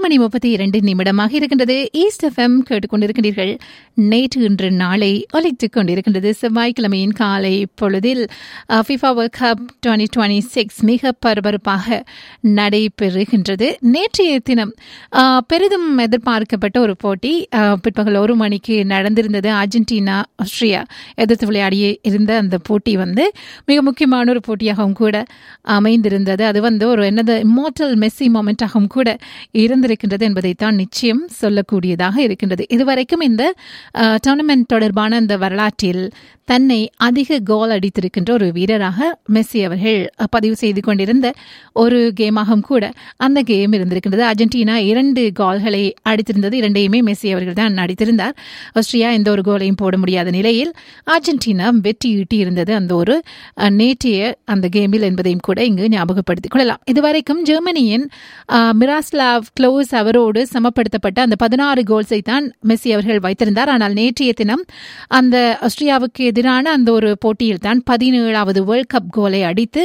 மணி முப்பத்தி இரண்டு நிமிடமாக இருக்கின்றது ஈஸ்ட் எஃப்எம் கேட்டுக்கொண்டிருக்கிறீர்கள் நேற்று இன்று நாளை ஒலித்துக் கொண்டிருக்கின்றது செவ்வாய்க்கிழமையின் காலை பொழுதில் FIFA World cup twenty twenty six மிக பரபரப்பாக நடைபெறுகின்றது நேற்றைய தினம் அஹ், பெரிதும் எதிர்பார்க்கப்பட்ட ஒரு போட்டி அஹ், பிற்பகல் ஒரு மணிக்கு நடந்திருந்தது அர்ஜென்டினா ஆஸ்திரியா எதிர்த்து விளையாடி இருந்த அந்த போட்டி வந்து மிக முக்கியமான ஒரு போட்டியாகவும் கூட அமைந்திருந்தது அது வந்து ஒரு என்னது இம்மோட்டல் மெஸ்ஸி மொமெண்டாகவும் கூட இருந்திருக்கின்றது என்பதைத்தான் நிச்சயம் சொல்லக்கூடியதாக இருக்கின்றது இதுவரைக்கும் இந்த டோர்னமெண்ட் தொடர்பான இந்த வரலாற்றில் தன்னை அதிக கோல் அடித்திருக்கின்ற ஒரு வீரராக மெஸ்ஸி அவர்கள் அஹ், பதிவு செய்து கொண்டிருந்த ஒரு கேமாகவும் கூட அந்த கேம் இருந்திருக்கின்றது அர்ஜென்டினா இரண்டு கோல்களை அடித்திருந்தது இரண்டையுமே மெஸ்ஸி அவர்கள் தான் அடித்திருந்தார் ஆஸ்திரியா எந்த ஒரு கோலையும் போட முடியாத நிலையில் அர்ஜென்டினா வெற்றி ஈட்டி இருந்தது அந்த ஒரு அஹ், நேற்றைய அந்த கேமில் என்பதையும் கூட இங்கு ஞாபகப்படுத்திக் கொள்ளலாம் இதுவரைக்கும் ஜெர்மனியின் அஹ், மிராஸ்லாவ் க்ளோஸ் அவரோடு சமப்படுத்தப்பட்ட அந்த பதினாறு கோல்ஸை தான் மெஸ்ஸி அவர்கள் வைத்திருந்தார் ஆனால் நேற்றைய தினம் அந்த ஆஸ்திரியாவுக்கு எதிரான அந்த ஒரு போட்டியில் தான் பதினேழாவது வேர்ல்ட் கப் கோலை அடித்து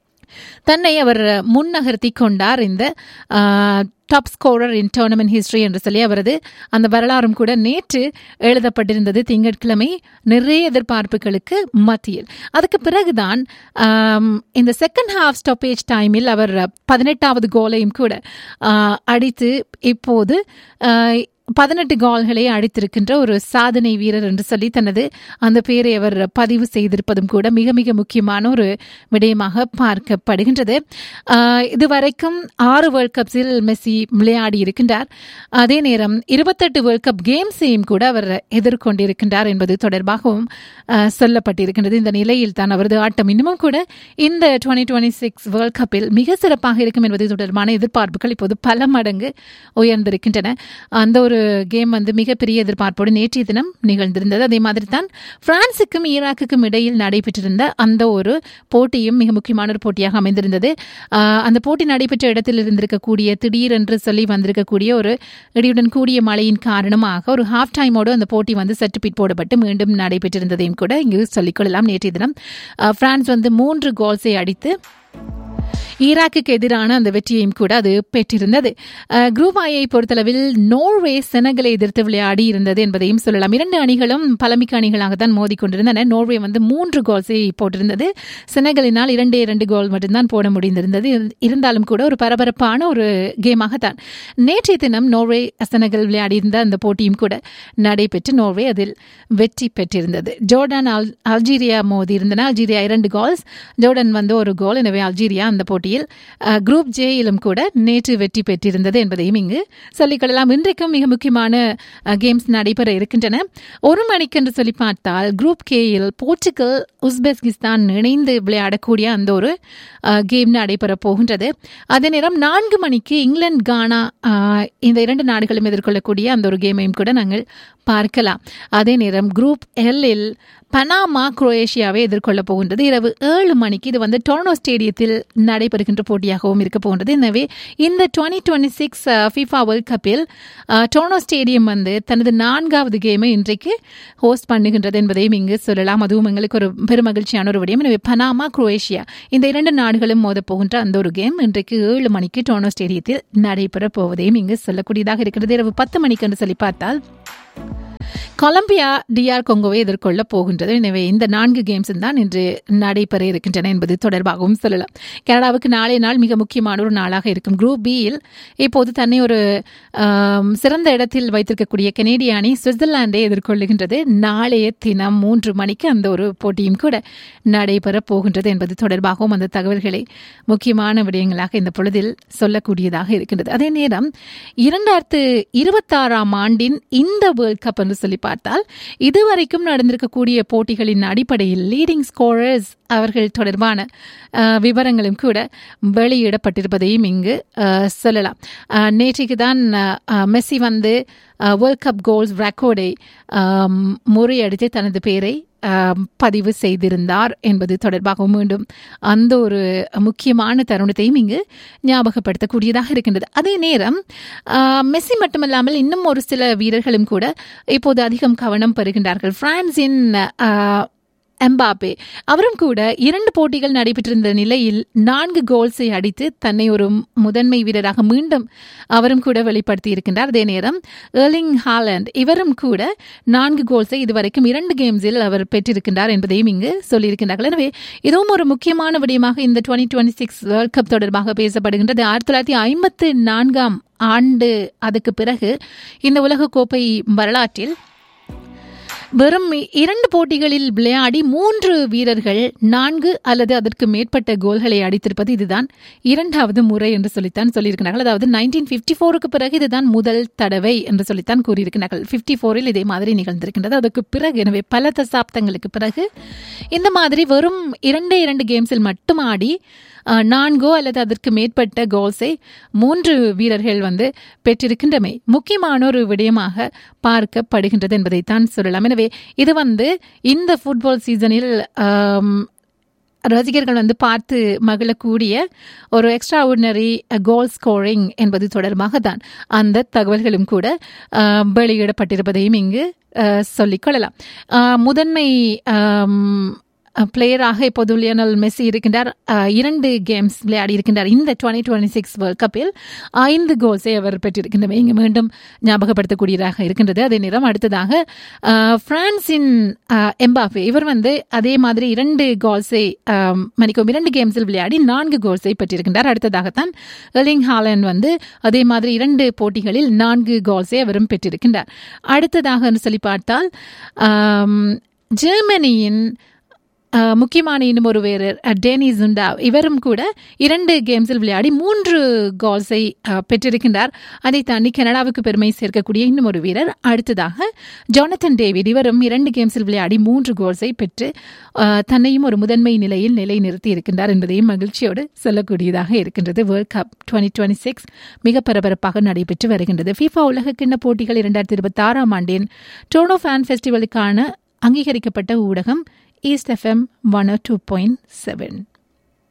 தன்னை அவர் முன்னகர்த்தி கொண்டார் இந்த top scorer in tournament history என்று சொல்லி அவரது அந்த வரலாறும் கூட நேற்று எழுதப்பட்டிருந்தது திங்கட்கிழமை நிறைய எதிர்பார்ப்புகளுக்கு மத்தியில் அதுக்கு பிறகுதான் ஆம், இந்த செகண்ட் ஹாஃப் ஸ்டாப்பேஜ் டைமில் அவர் பதினெட்டாவது கோலையும் கூட ஆ, அடித்து இப்போது ஆ, பதினெட்டு கோல்களை அடித்திருக்கின்ற ஒரு சாதனை வீரர் என்று சொல்லி தனது அந்த பேரை அவர் பதிவு செய்திருப்பதும் கூட மிக மிக முக்கியமான ஒரு விடயமாக பார்க்கப்படுகின்றது ஆஹ் இதுவரைக்கும் ஆறு வேர்ல்ட் கப்ஸில் மெஸ்ஸி விளையாடி இருக்கின்றார் அதே நேரம் இருபத்தெட்டு வேர்ல்ட் கப் கேம்ஸையும் கூட அவர் எதிர்கொண்டிருக்கின்றார் என்பது தொடர்பாகவும் ஆஹ் சொல்லப்பட்டிருக்கின்றது இந்த நிலையில் தான் அவரது ஆட்டம் இன்னமும் கூட இந்த டுவெண்ட்டி டுவெண்ட்டி சிக்ஸ் வேர்ல்ட் கப்பில் மிக சிறப்பாக இருக்கும் என்பது தொடர்பான எதிர்பார்ப்புகள் இப்போது பல மடங்கு உயர்ந்திருக்கின்றன அந்த ஒரு கேம் வந்து மிகப்பெரிய எதிர்பார்ப்போடு நேற்றைய தினம் நிகழ்ந்திருந்தது அதே மாதிரி தான் பிரான்சுக்கும் ஈராக்குக்கும் இடையில் நடைபெற்றிருந்த அந்த ஒரு போட்டியும் மிக முக்கியமான ஒரு போட்டியாக அமைந்திருந்தது ஆஹ் அந்த போட்டி நடைபெற்ற இடத்தில் இருந்திருக்கக்கூடிய திடீரென்று சொல்லி வந்திருக்கக்கூடிய ஒரு இடியுடன் கூடிய மழையின் காரணமாக ஒரு ஹாஃப் டைமோடு அந்த போட்டி வந்து சற்று பிட் போடப்பட்டு மீண்டும் நடைபெற்றிருந்ததையும் கூட இங்கு சொல்லிக்கொள்ளலாம் நேற்றைய தினம் ஆஹ் பிரான்ஸ் வந்து மூன்று கோல்ஸை அடித்து ஈராக்குக்கு எதிரான அந்த வெற்றியையும் கூட அது பெற்றிருந்தது அஹ், குரூப் ஐயை பொறுத்தளவில் நோர்வே செனகலை எதிர்த்து விளையாடி இருந்தது என்பதையும் சொல்லலாம் இரண்டு அணிகளும் பலமிக்க அணிகளாகத்தான் மோதிக்கொண்டிருந்தன நோர்வே வந்து மூன்று கோல்ஸை போட்டிருந்தது செனகலினால் இரண்டே இரண்டு கோல் மட்டும்தான் போட முடிந்திருந்தது இரு- இருந்தாலும் கூட ஒரு பரபரப்பான ஒரு கேமாகத்தான் நேற்றைய தினம் நோர்வே செனகல் விளையாடியிருந்த அந்த போட்டியும் கூட நடைபெற்று நோர்வே அதில் வெற்றி பெற்றிருந்தது ஜோர்டான் அல் அல்ஜீரியா மோதி இருந்தன அல்ஜீரியா இரண்டு கோல்ஸ் ஜோர்டன் வந்து ஒரு கோல் எனவே அல்ஜீரியா அந்த போட்டியில் அஹ், குரூப் ஜேயிலும் கூட நேற்று வெற்றி பெற்றிருந்தது என்பதையும் இங்கு சொல்லிக்கொள்ளலாம் இன்றைக்கும் மிக முக்கியமான அஹ், கேம்ஸ் நடைபெற இருக்கின்றன ஒரு மணிக்கு என்று சொல்லி பார்த்தால் குரூப் கேயில் போர்ச்சுகல் உஸ்பெஸ்கிஸ்தான் இணைந்து விளையாடக்கூடிய அந்த ஒரு அஹ், கேம் நடைபெற போகின்றது அதே நேரம் நான்கு மணிக்கு இங்கிலாந்து கானா அஹ், இந்த இரண்டு நாடுகளும் எதிர்கொள்ளக்கூடிய அந்த ஒரு கேமையும் கூட நாங்கள் பார்க்கலாம் அதே நேரம் குரூப் எல்லில் பனாமா குரோயேஷியாவை எதிர்கொள்ளப் போகின்றது இரவு ஏழு மணிக்கு இது வந்து டொர்னோ ஸ்டேடியத்தில் நடைபெறுகின்ற போட்டியாகவும் இருக்க போகின்றது எனவே இந்த twenty twenty six FIFA World கப்பில் அஹ், டொர்னோ ஸ்டேடியம் வந்து தனது நான்காவது கேமை இன்றைக்கு ஹோஸ்ட் பண்ணுகின்றது என்பதையும் இங்கு சொல்லலாம் அதுவும் எங்களுக்கு ஒரு பெருமகிழ்ச்சியான ஒரு விடயம் எனவே பனாமா குரோயேஷியா இந்த இரண்டு நாடுகளும் மோதப் போகின்ற அந்த ஒரு கேம் இன்றைக்கு ஏழு மணிக்கு டொர்னோ ஸ்டேடியத்தில் நடைபெற போவதையும் இங்கு சொல்லக்கூடியதாக இருக்கிறது இரவு பத்து மணிக்கு என்று சொல்லி பார்த்தால் கொலம்பியா டிஆர் கொங்கோவை எதிர்கொள்ள போகின்றது எனவே இந்த நான்கு கேம்ஸ் தான் இன்று நடைபெற இருக்கின்றன என்பது தொடர்பாகவும் சொல்லலாம் கனடாவுக்கு நாளைய நாள் மிக முக்கியமான ஒரு நாளாக இருக்கும் குரூப் பியில் இப்போது தன்னை ஒரு ஆம், சிறந்த இடத்தில் வைத்திருக்கக்கூடிய கனேடிய அணி சுவிட்சர்லாந்தை எதிர்கொள்ளுகின்றது நாளைய தினம் மூன்று மணிக்கு அந்த ஒரு போட்டியும் கூட நடைபெற போகின்றது என்பது தொடர்பாகவும் அந்த தகவல்களை முக்கியமான விடயங்களாக இந்த பொழுதில் சொல்லக்கூடியதாக இருக்கின்றது அதே நேரம் இரண்டாயிரத்து இருபத்தாறாம் ஆண்டின் இந்த வேர்ல்ட் கப் என்று சொல்லி பார்த்தால் இதுவரைக்கும் நடந்திருக்கக்கூடிய போட்டிகளின் அடிப்படையில் லீடிங் ஸ்கோரர்ஸ் அவர்கள் தொடர்பான அஹ், விவரங்களும் கூட வெளியிடப்பட்டிருப்பதையும் இங்கு அஹ், சொல்லலாம் அஹ், நேற்றைக்கு தான் அஹ், அஹ், மெஸ்ஸி வந்து வேர்ல்ட் கப் கோல்ஸ் ரெக்கார்டை முறியடித்து தனது பெயரை அஹ், பதிவு செய்திருந்தார் என்பது தொடர்பாக மீண்டும் அந்த ஒரு முக்கியமான தருணத்தையும் இங்கு ஞாபகப்படுத்தக்கூடியதாக இருக்கின்றது அதே நேரம் அஹ், மெஸ்ஸி மட்டுமல்லாமல் இன்னும் ஒரு சில வீரர்களும் கூட இப்போது அதிகம் கவனம் பெறுகின்றார்கள் பிரான்சின் அஹ், எம்பாபே அவரும் கூட இரண்டு போட்டிகள் நடைபெற்றிருந்த நிலையில் நான்கு கோல்ஸை அடித்து தன்னை ஒரு முதன்மை வீரராக மீண்டும் அவரும் கூட வெளிப்படுத்தி இருக்கின்றார் அதே நேரம் ஏர்லிங் ஹாலண்ட் இவரும் கூட நான்கு கோல்ஸை இதுவரைக்கும் இரண்டு கேம்ஸில் அவர் பெற்றிருக்கின்றார் என்பதையும் இங்கு சொல்லியிருக்கின்றார்கள் எனவே இதுவும் ஒரு முக்கியமான விடயமாக இந்த twenty twenty six world cup தொடர்பாக பேசப்படுகின்றது ஆயிரத்தி தொள்ளாயிரத்தி ஐம்பத்து நான்காம் ஆண்டு அதுக்கு பிறகு இந்த உலகக்கோப்பை வரலாற்றில் வெறும் இரண்டு போட்டிகளில் விளையாடி மூன்று வீரர்கள் நான்கு அல்லது அதற்கு மேற்பட்ட கோல்களை அடித்திருப்பது இதுதான் இரண்டாவது முறை என்று சொல்லித்தான் சொல்லியிருக்கிறார்கள் அதாவது நைன்டீன் பிப்டி ஃபோருக்கு பிறகு இதுதான் முதல் தடவை என்று சொல்லித்தான் கூறியிருக்கிறார்கள் பிப்டி ஃபோரில் இதே மாதிரி நிகழ்ந்திருக்கின்றது அதற்கு பிறகு எனவே பல தசாப்தங்களுக்கு பிறகு இந்த மாதிரி வெறும் இரண்டே இரண்டு கேம்ஸில் மட்டும் ஆடி நான்கோ அல்லது அதற்கு மேற்பட்ட கோல்ஸை மூன்று வீரர்கள் வந்து பெற்றிருக்கின்றமை முக்கியமான ஒரு விடயமாக பார்க்கப்படுகின்றது என்பதைத்தான் சொல்லலாம் எனவே இது வந்து இந்த ஃபுட்பால் சீசனில் ரசிகர்கள் வந்து பார்த்து மகிழக்கூடிய ஒரு எக்ஸ்ட்ரா ஆர்டினரி கோல் ஸ்கோரிங் என்பது தொடர்பாக தான் அந்த தகவல்களும் கூட வெளியிடப்பட்டிருப்பதையும் இங்கு சொல்லிக்கொள்ளலாம் முதன்மை பிளேயராக இப்போது லியனல் மெஸ்ஸி இருக்கின்றார் இரண்டு கேம்ஸ் விளையாடி இருக்கின்றார் இந்த டுவெண்ட்டி டுவெண்ட்டி சிக்ஸ் வேர்ல்ட் கப்பில் ஐந்து கோல்ஸை அவர் பெற்றிருக்கின்றமை இங்கு மீண்டும் ஞாபகப்படுத்தக்கூடியதாக இருக்கின்றது அதே நேரம் அடுத்ததாக பிரான்சின் எம்பாஃபே இவர் வந்து அதே மாதிரி இரண்டு கோல்ஸை மணிக்கும் இரண்டு கேம்ஸில் விளையாடி நான்கு கோல்ஸை பெற்றிருக்கின்றார் அடுத்ததாகத்தான் எர்லிங் ஹாலன் வந்து அதே மாதிரி இரண்டு போட்டிகளில் நான்கு கோல்ஸை அவரும் பெற்றிருக்கின்றார் அடுத்ததாக சொல்லி பார்த்தால் ஜெர்மனியின் முக்கியமான இன்னும் ஒரு வீரர் டேனி ஜுண்டா இவரும் கூட இரண்டு கேம்ஸில் விளையாடி மூன்று கோல்ஸை பெற்றிருக்கின்றார் அதை தாண்டி கனடாவுக்கு பெருமை சேர்க்கக்கூடிய இன்னும் ஒரு வீரர் அடுத்ததாக ஜோனத்தன் டேவிட் இவரும் இரண்டு கேம்ஸில் விளையாடி மூன்று கோல்ஸை பெற்று தன்னையும் ஒரு முதன்மை நிலையில் நிலை நிறுத்தி இருக்கின்றார் என்பதையும் மகிழ்ச்சியோடு சொல்லக்கூடியதாக இருக்கின்றது world cup twenty twenty six மிக பரபரப்பாக நடைபெற்று வருகின்றது ஃபீஃபா உலக கிண்ண போட்டிகள் இரண்டாயிரத்தி இருபத்தி ஆறாம் ஆண்டின் டோனோ ஃபேன் ஃபெஸ்டிவலுக்கான அங்கீகரிக்கப்பட்ட ஊடகம் east FM one two point seven